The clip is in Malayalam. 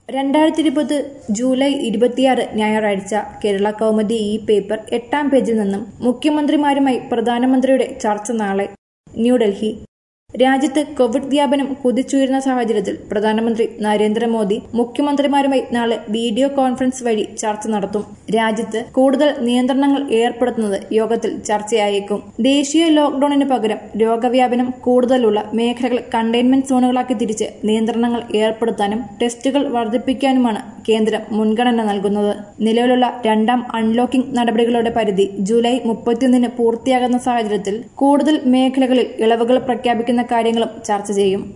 രണ്ടായിരത്തി ഇരുപത് ജൂലൈ ഇരുപത്തിയാറ് ഞായറാഴ്ച കേരള കൗമുദി ഈ പേപ്പർ എട്ടാം പേജിൽ നിന്നും മുഖ്യമന്ത്രിമാരുമായി പ്രധാനമന്ത്രിയുടെ ചർച്ച നാളെ ന്യൂഡൽഹി രാജ്യത്ത് കോവിഡ് വ്യാപനം കുതിച്ചുയരുന്ന സാഹചര്യത്തിൽ പ്രധാനമന്ത്രി നരേന്ദ്രമോദി മുഖ്യമന്ത്രിമാരുമായി നാളെ വീഡിയോ കോൺഫറൻസ് വഴി ചർച്ച നടത്തും രാജ്യത്ത് കൂടുതൽ നിയന്ത്രണങ്ങൾ ഏർപ്പെടുത്തുന്നത് യോഗത്തിൽ ചർച്ചയായേക്കും ദേശീയ ലോക്ഡൌണിന് പകരം രോഗവ്യാപനം കൂടുതലുള്ള മേഖലകൾ കണ്ടെയ്ൻമെന്റ് സോണുകളാക്കി തിരിച്ച് നിയന്ത്രണങ്ങൾ ഏർപ്പെടുത്താനും ടെസ്റ്റുകൾ വർദ്ധിപ്പിക്കാനുമാണ് കേന്ദ്രം മുൻഗണന നൽകുന്നത് നിലവിലുള്ള രണ്ടാം അൺലോക്കിംഗ് നടപടികളുടെ പരിധി ജൂലൈ മുപ്പത്തിയൊന്നിന് പൂർത്തിയാകുന്ന സാഹചര്യത്തിൽ കൂടുതൽ മേഖലകളിൽ ഇളവുകൾ പ്രഖ്യാപിക്കുന്ന കാര്യങ്ങളും ചർച്ച ചെയ്യും